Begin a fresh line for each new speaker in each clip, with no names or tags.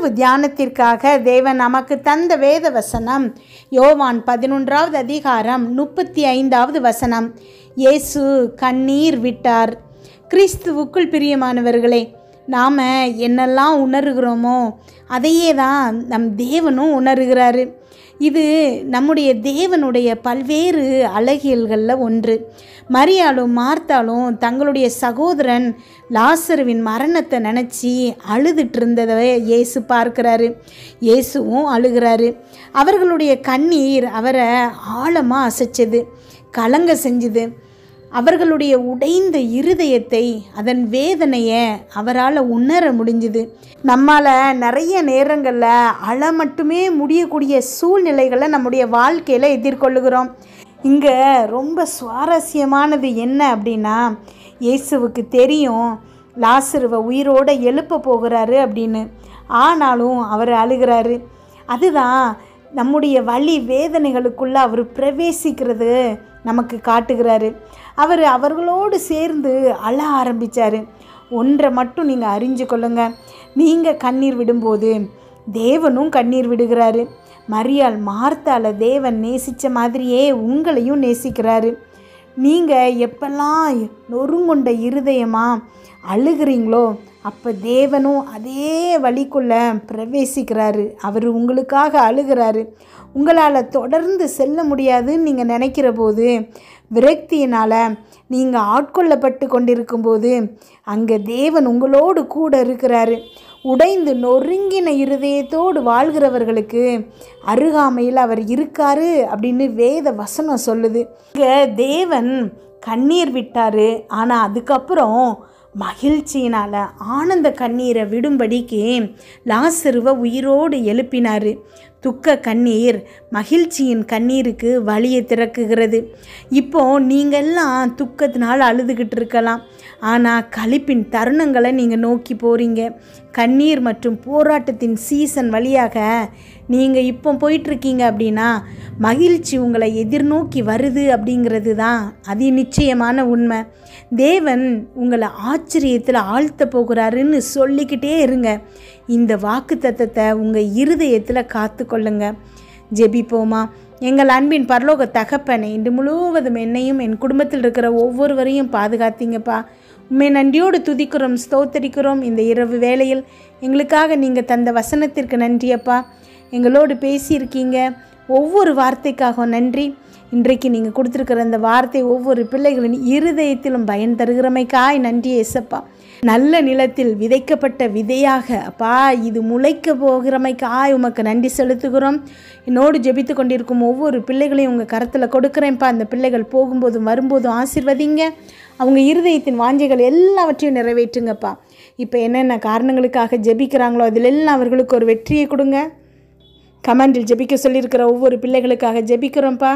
இரவு தியானத்திற்காக தேவன் நமக்கு தந்த வேத வசனம் யோவான் பதினொன்றாவது அதிகாரம் முப்பத்தி ஐந்தாவது வசனம் இயேசு கண்ணீர் விட்டார் கிறிஸ்துவுக்குள் பிரியமானவர்களே நாம் என்னெல்லாம் உணர்கிறோமோ அதையே தான் நம் தேவனும் உணர்கிறாரு இது நம்முடைய தேவனுடைய பல்வேறு அழகியல்களில் ஒன்று மரியாளும் மார்த்தாலும் தங்களுடைய சகோதரன் லாசருவின் மரணத்தை நினச்சி அழுதுட்டு இருந்ததை இயேசு பார்க்கிறாரு இயேசுவும் அழுகிறாரு அவர்களுடைய கண்ணீர் அவரை ஆழமாக அசைச்சது கலங்க செஞ்சுது அவர்களுடைய உடைந்த இருதயத்தை அதன் வேதனையை அவரால் உணர முடிஞ்சுது நம்மால் நிறைய நேரங்களில் அழ மட்டுமே முடியக்கூடிய சூழ்நிலைகளை நம்முடைய வாழ்க்கையில் எதிர்கொள்ளுகிறோம் இங்கே ரொம்ப சுவாரஸ்யமானது என்ன அப்படின்னா இயேசுவுக்கு தெரியும் லாசருவை உயிரோடு எழுப்ப போகிறாரு அப்படின்னு ஆனாலும் அவர் அழுகிறாரு அதுதான் நம்முடைய வலி வேதனைகளுக்குள்ளே அவர் பிரவேசிக்கிறது நமக்கு காட்டுகிறாரு அவர் அவர்களோடு சேர்ந்து அழ ஆரம்பித்தார் ஒன்றை மட்டும் நீங்கள் அறிஞ்சு கொள்ளுங்க நீங்கள் கண்ணீர் விடும்போது தேவனும் கண்ணீர் விடுகிறாரு மரியாள் மார்த்தால தேவன் நேசித்த மாதிரியே உங்களையும் நேசிக்கிறாரு நீங்கள் எப்பெல்லாம் நொறுங்குண்ட இருதயமாக அழுகிறீங்களோ அப்போ தேவனும் அதே வழிக்குள்ளே பிரவேசிக்கிறாரு அவர் உங்களுக்காக அழுகிறாரு உங்களால் தொடர்ந்து செல்ல முடியாதுன்னு நீங்கள் நினைக்கிற போது விரக்தியினால் நீங்கள் ஆட்கொள்ளப்பட்டு கொண்டிருக்கும்போது அங்கே தேவன் உங்களோடு கூட இருக்கிறாரு உடைந்து நொறுங்கின இருதயத்தோடு வாழ்கிறவர்களுக்கு அருகாமையில் அவர் இருக்காரு அப்படின்னு வேத வசனம் சொல்லுது இங்கே தேவன் கண்ணீர் விட்டார் ஆனால் அதுக்கப்புறம் மகிழ்ச்சியினால் ஆனந்த கண்ணீரை விடும்படிக்கு லாசருவை உயிரோடு எழுப்பினார் துக்க கண்ணீர் மகிழ்ச்சியின் கண்ணீருக்கு வழியை திறக்குகிறது இப்போ நீங்கள்லாம் துக்கத்தினால் அழுதுகிட்டு இருக்கலாம் ஆனால் களிப்பின் தருணங்களை நீங்கள் நோக்கி போகிறீங்க கண்ணீர் மற்றும் போராட்டத்தின் சீசன் வழியாக நீங்கள் இப்போ போயிட்டுருக்கீங்க அப்படின்னா மகிழ்ச்சி உங்களை எதிர்நோக்கி வருது அப்படிங்கிறது தான் அதி நிச்சயமான உண்மை தேவன் உங்களை ஆச்சரியத்தில் ஆழ்த்த போகிறாருன்னு சொல்லிக்கிட்டே இருங்க இந்த வாக்கு தத்தத்தை உங்கள் இருதயத்தில் காத்து கொள்ளுங்க ஜெபிப்போமா எங்கள் அன்பின் பரலோக தகப்பனை இன்று முழுவதும் என்னையும் என் குடும்பத்தில் இருக்கிற ஒவ்வொருவரையும் பாதுகாத்தீங்கப்பா உண்மை நன்றியோடு துதிக்கிறோம் ஸ்தோத்தரிக்கிறோம் இந்த இரவு வேளையில் எங்களுக்காக நீங்கள் தந்த வசனத்திற்கு நன்றியப்பா எங்களோடு பேசியிருக்கீங்க ஒவ்வொரு வார்த்தைக்காகவும் நன்றி இன்றைக்கு நீங்கள் கொடுத்துருக்கிற அந்த வார்த்தை ஒவ்வொரு பிள்ளைகளின் இருதயத்திலும் பயன் தருகிறமைக்காய் நன்றி ஏசப்பா நல்ல நிலத்தில் விதைக்கப்பட்ட விதையாக அப்பா இது முளைக்க போகிறமைக்காய் உமக்கு நன்றி செலுத்துகிறோம் என்னோடு ஜெபித்து கொண்டிருக்கும் ஒவ்வொரு பிள்ளைகளையும் உங்கள் கரத்தில் கொடுக்குறேன்ப்பா அந்த பிள்ளைகள் போகும்போதும் வரும்போதும் ஆசிர்வதிங்க அவங்க இருதயத்தின் வாஞ்சைகள் எல்லாவற்றையும் நிறைவேற்றுங்கப்பா இப்போ என்னென்ன காரணங்களுக்காக ஜெபிக்கிறாங்களோ அதில் எல்லாம் அவர்களுக்கு ஒரு வெற்றியை கொடுங்க கமெண்டில் ஜெபிக்க சொல்லியிருக்கிற ஒவ்வொரு பிள்ளைகளுக்காக ஜெபிக்கிறோம்ப்பா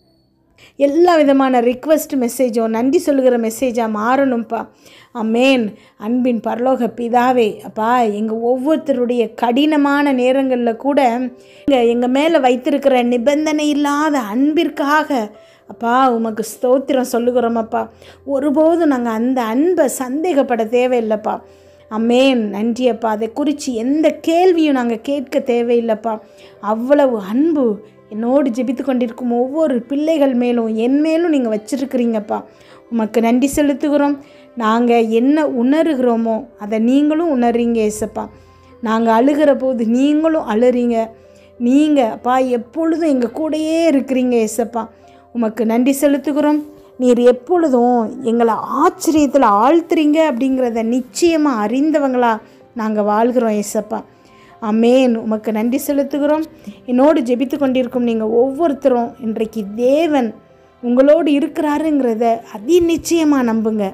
எல்லா விதமான ரிக்வெஸ்ட் மெசேஜும் நன்றி சொல்லுகிற மெசேஜாக மாறணும்ப்பா அமேன் அன்பின் பரலோக பிதாவே அப்பா எங்கள் ஒவ்வொருத்தருடைய கடினமான நேரங்களில் கூட எங்கள் எங்கள் மேலே வைத்திருக்கிற நிபந்தனை இல்லாத அன்பிற்காக அப்பா உமக்கு ஸ்தோத்திரம் சொல்லுகிறோமப்பா ஒருபோதும் நாங்கள் அந்த அன்பை சந்தேகப்பட தேவையில்லைப்பா அம்மேன் நன்றி அப்பா அதை குறித்து எந்த கேள்வியும் நாங்கள் கேட்க தேவையில்லைப்பா அவ்வளவு அன்பு என்னோடு ஜெபித்து கொண்டிருக்கும் ஒவ்வொரு பிள்ளைகள் மேலும் என் மேலும் நீங்கள் வச்சிருக்கிறீங்கப்பா உமக்கு நன்றி செலுத்துகிறோம் நாங்கள் என்ன உணர்கிறோமோ அதை நீங்களும் உணர்றீங்க ஏசப்பா நாங்கள் அழுகிற போது நீங்களும் அழுறீங்க நீங்கள் அப்பா எப்பொழுதும் எங்கள் கூடயே இருக்கிறீங்க ஏசப்பா உமக்கு நன்றி செலுத்துகிறோம் நீர் எப்பொழுதும் எங்களை ஆச்சரியத்தில் ஆழ்த்துறீங்க அப்படிங்கிறத நிச்சயமாக அறிந்தவங்களா நாங்கள் வாழ்கிறோம் ஏசப்பா அமேன் உமக்கு நன்றி செலுத்துகிறோம் என்னோடு ஜெபித்து கொண்டிருக்கும் நீங்கள் ஒவ்வொருத்தரும் இன்றைக்கு தேவன் உங்களோடு இருக்கிறாருங்கிறத அதி நிச்சயமாக நம்புங்க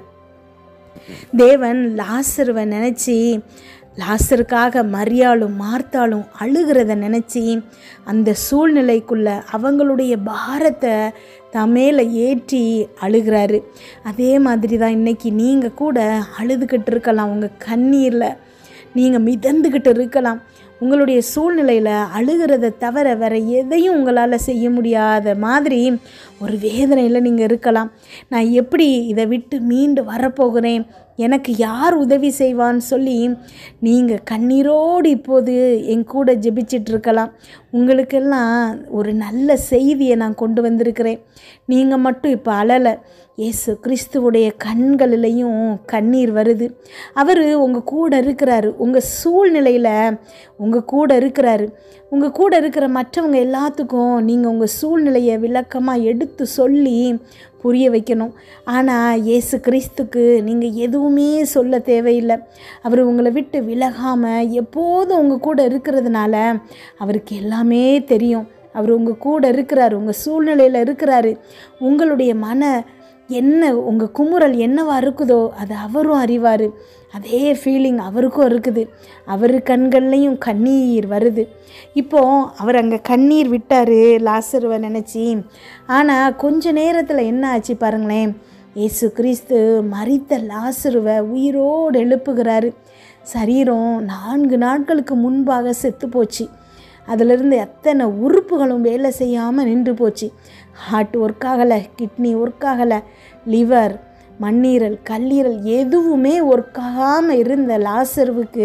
தேவன் லாசருவை நினச்சி லாசருக்காக மரியாளும் மார்த்தாலும் அழுகிறத நினச்சி அந்த சூழ்நிலைக்குள்ள அவங்களுடைய பாரத்தை தமேல ஏற்றி அழுகிறாரு அதே மாதிரி தான் இன்றைக்கி நீங்கள் கூட அழுதுகிட்டு இருக்கலாம் உங்கள் கண்ணீரில் நீங்கள் மிதந்துக்கிட்டு இருக்கலாம் உங்களுடைய சூழ்நிலையில் அழுகிறத தவிர வேறு எதையும் உங்களால் செய்ய முடியாத மாதிரி ஒரு வேதனையில் நீங்கள் இருக்கலாம் நான் எப்படி இதை விட்டு மீண்டு வரப்போகிறேன் எனக்கு யார் உதவி செய்வான்னு சொல்லி நீங்கள் கண்ணீரோடு இப்போது என் கூட ஜெபிச்சிட்டு இருக்கலாம் உங்களுக்கெல்லாம் ஒரு நல்ல செய்தியை நான் கொண்டு வந்திருக்கிறேன் நீங்கள் மட்டும் இப்போ அழலை இயேசு கிறிஸ்துவுடைய கண்களிலையும் கண்ணீர் வருது அவர் உங்கள் கூட இருக்கிறாரு உங்கள் சூழ்நிலையில் உங்கள் கூட இருக்கிறாரு உங்கள் கூட இருக்கிற மற்றவங்க எல்லாத்துக்கும் நீங்கள் உங்கள் சூழ்நிலையை விளக்கமாக எடுத்து சொல்லி புரிய வைக்கணும் ஆனால் இயேசு கிறிஸ்துக்கு நீங்கள் எதுவுமே சொல்ல தேவையில்லை அவர் உங்களை விட்டு விலகாமல் எப்போதும் உங்கள் கூட இருக்கிறதுனால அவருக்கு எல்லாமே தெரியும் அவர் உங்கள் கூட இருக்கிறாரு உங்கள் சூழ்நிலையில் இருக்கிறாரு உங்களுடைய மன என்ன உங்கள் குமுறல் என்னவா இருக்குதோ அது அவரும் அறிவார் அதே ஃபீலிங் அவருக்கும் இருக்குது அவர் கண்கள்லையும் கண்ணீர் வருது இப்போ அவர் அங்கே கண்ணீர் விட்டார் லாசருவை நினச்சி ஆனால் கொஞ்ச நேரத்தில் என்ன ஆச்சு பாருங்களேன் இயேசு கிறிஸ்து மறித்த லாசருவை உயிரோடு எழுப்புகிறாரு சரீரம் நான்கு நாட்களுக்கு முன்பாக செத்து போச்சு அதிலிருந்து எத்தனை உறுப்புகளும் வேலை செய்யாமல் நின்று போச்சு ஹார்ட் ஒர்க் ஆகலை கிட்னி ஒர்க் ஆகலை லிவர் மண்ணீரல் கல்லீரல் எதுவுமே ஒர்க் ஆகாமல் இருந்த லாசருவுக்கு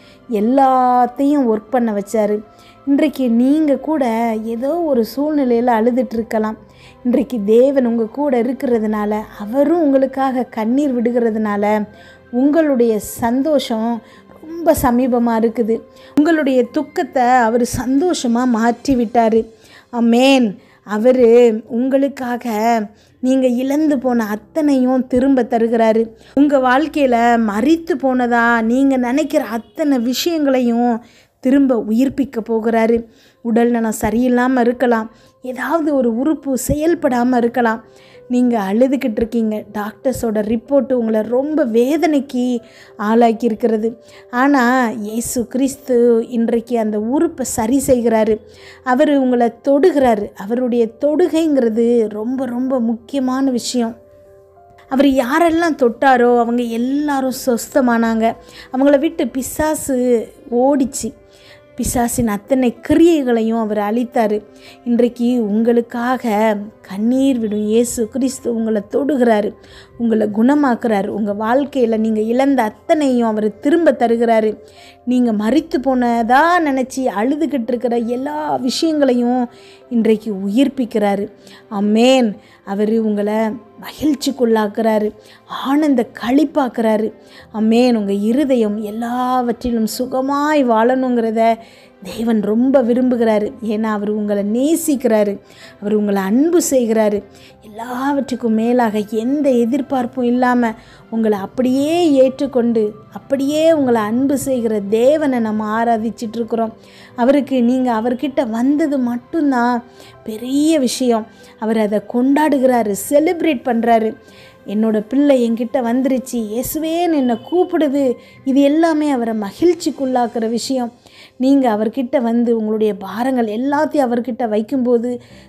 எல்லாத்தையும் ஒர்க் பண்ண வச்சார் இன்றைக்கு நீங்கள் கூட ஏதோ ஒரு சூழ்நிலையில் அழுதுட்ருக்கலாம் இன்றைக்கு தேவன் உங்கள் கூட இருக்கிறதுனால அவரும் உங்களுக்காக கண்ணீர் விடுகிறதுனால உங்களுடைய சந்தோஷம் ரொம்ப சமீபமாக இருக்குது உங்களுடைய துக்கத்தை அவர் சந்தோஷமாக மாற்றி விட்டார் அமேன் அவர் உங்களுக்காக நீங்கள் இழந்து போன அத்தனையும் திரும்ப தருகிறாரு உங்கள் வாழ்க்கையில் மறித்து போனதா நீங்கள் நினைக்கிற அத்தனை விஷயங்களையும் திரும்ப உயிர்ப்பிக்க போகிறாரு உடல் நலம் சரியில்லாமல் இருக்கலாம் ஏதாவது ஒரு உறுப்பு செயல்படாமல் இருக்கலாம் நீங்கள் அழுதுகிட்டு இருக்கீங்க டாக்டர்ஸோட ரிப்போர்ட்டு உங்களை ரொம்ப வேதனைக்கு ஆளாக்கி இருக்கிறது ஆனால் இயேசு கிறிஸ்து இன்றைக்கு அந்த உறுப்பை சரி செய்கிறாரு அவர் உங்களை தொடுகிறாரு அவருடைய தொடுகைங்கிறது ரொம்ப ரொம்ப முக்கியமான விஷயம் அவர் யாரெல்லாம் தொட்டாரோ அவங்க எல்லாரும் சொஸ்தமானாங்க அவங்கள விட்டு பிசாசு ஓடிச்சு பிசாசின் அத்தனை கிரியைகளையும் அவர் அளித்தார் இன்றைக்கு உங்களுக்காக கண்ணீர் விடும் இயேசு கிறிஸ்து உங்களை தொடுகிறாரு உங்களை குணமாக்குறாரு உங்கள் வாழ்க்கையில் நீங்கள் இழந்த அத்தனையும் அவர் திரும்ப தருகிறாரு நீங்கள் மறித்து போனதா நினச்சி அழுதுகிட்டு இருக்கிற எல்லா விஷயங்களையும் இன்றைக்கு உயிர்ப்பிக்கிறாரு அம்மேன் அவர் உங்களை மகிழ்ச்சிக்குள்ளாக்குறாரு ஆனந்த களிப்பாக்குறாரு அம்மேன் உங்கள் இருதயம் எல்லாவற்றிலும் சுகமாய் வாழணுங்கிறத தேவன் ரொம்ப விரும்புகிறாரு ஏன்னா அவர் உங்களை நேசிக்கிறாரு அவர் உங்களை அன்பு செய்கிறாரு எல்லாவற்றுக்கும் மேலாக எந்த எதிர்பார்ப்பும் இல்லாமல் உங்களை அப்படியே ஏற்றுக்கொண்டு அப்படியே உங்களை அன்பு செய்கிற தேவனை நம்ம ஆராதிச்சிட்ருக்குறோம் அவருக்கு நீங்கள் அவர்கிட்ட வந்தது மட்டும்தான் பெரிய விஷயம் அவர் அதை கொண்டாடுகிறாரு செலிப்ரேட் பண்ணுறாரு என்னோட பிள்ளை என்கிட்ட வந்துருச்சு இயேசுவேன்னு என்னை கூப்பிடுது இது எல்லாமே அவரை மகிழ்ச்சிக்குள்ளாக்குற விஷயம் நீங்கள் அவர்கிட்ட வந்து உங்களுடைய பாரங்கள் எல்லாத்தையும் அவர்கிட்ட வைக்கும்போது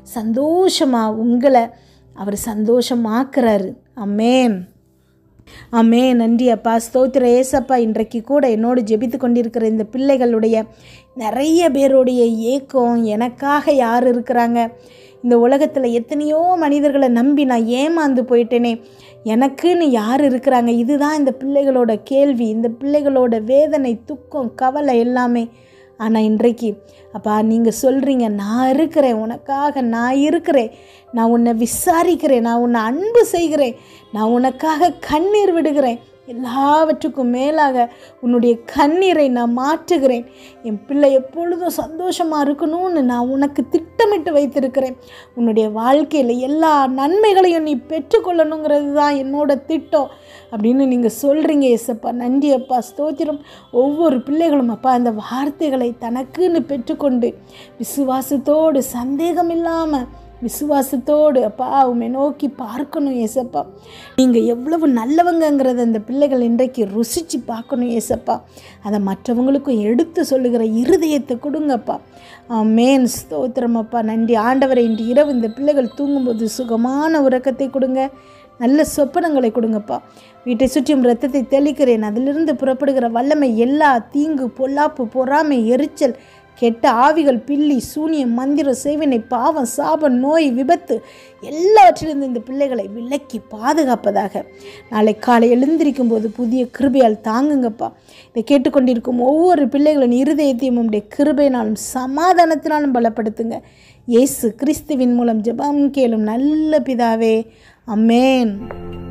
சந்தோஷமாக உங்களை அவர் சந்தோஷமாக்குறாரு அம்மேன் ஆமே நன்றி அப்பா ஸ்தோத்திர ஏசப்பா இன்றைக்கு கூட என்னோடு ஜெபித்து கொண்டிருக்கிற இந்த பிள்ளைகளுடைய நிறைய பேருடைய ஏக்கம் எனக்காக யார் இருக்கிறாங்க இந்த உலகத்தில் எத்தனையோ மனிதர்களை நம்பி நான் ஏமாந்து போயிட்டேனே எனக்குன்னு யார் இருக்கிறாங்க இதுதான் இந்த பிள்ளைகளோட கேள்வி இந்த பிள்ளைகளோட வேதனை துக்கம் கவலை எல்லாமே ஆனால் இன்றைக்கு அப்பா நீங்கள் சொல்கிறீங்க நான் இருக்கிறேன் உனக்காக நான் இருக்கிறேன் நான் உன்னை விசாரிக்கிறேன் நான் உன்னை அன்பு செய்கிறேன் நான் உனக்காக கண்ணீர் விடுகிறேன் எல்லாவற்றுக்கும் மேலாக உன்னுடைய கண்ணீரை நான் மாற்றுகிறேன் என் பிள்ளை எப்பொழுதும் சந்தோஷமாக இருக்கணும்னு நான் உனக்கு திட்டமிட்டு வைத்திருக்கிறேன் உன்னுடைய வாழ்க்கையில் எல்லா நன்மைகளையும் நீ பெற்றுக்கொள்ளணுங்கிறது தான் என்னோட திட்டம் அப்படின்னு நீங்கள் சொல்கிறீங்க ஏசப்பா நன்றி அப்பா ஸ்தோத்திரம் ஒவ்வொரு பிள்ளைகளும் அப்பா அந்த வார்த்தைகளை தனக்குன்னு பெற்றுக்கொண்டு விசுவாசத்தோடு சந்தேகம் இல்லாமல் விசுவாசத்தோடு அப்பா உண்மை நோக்கி பார்க்கணும் ஏசப்பா நீங்கள் எவ்வளவு நல்லவங்கங்கிறத அந்த பிள்ளைகள் இன்றைக்கு ருசித்து பார்க்கணும் ஏசப்பா அதை மற்றவங்களுக்கும் எடுத்து சொல்லுகிற இருதயத்தை கொடுங்கப்பா மேன் ஸ்தோத்திரம் அப்பா நன்றி ஆண்டவரை இன்று இரவு இந்த பிள்ளைகள் தூங்கும்போது சுகமான உறக்கத்தை கொடுங்க நல்ல சொப்பனங்களை கொடுங்கப்பா வீட்டை சுற்றியும் ரத்தத்தை தெளிக்கிறேன் அதிலிருந்து புறப்படுகிற வல்லமை எல்லா தீங்கு பொல்லாப்பு பொறாமை எரிச்சல் கெட்ட ஆவிகள் பில்லி சூனியம் மந்திரம் சேவினை பாவம் சாபம் நோய் விபத்து எல்லாவற்றிலிருந்து இந்த பிள்ளைகளை விலக்கி பாதுகாப்பதாக நாளை காலை எழுந்திருக்கும் போது புதிய கிருபையால் தாங்குங்கப்பா இதை கேட்டுக்கொண்டிருக்கும் ஒவ்வொரு பிள்ளைகளின் இருதயத்தையும் உடைய கிருபையினாலும் சமாதானத்தினாலும் பலப்படுத்துங்க இயேசு கிறிஸ்துவின் மூலம் ஜெபம் கேளும் நல்ல பிதாவே அமேன்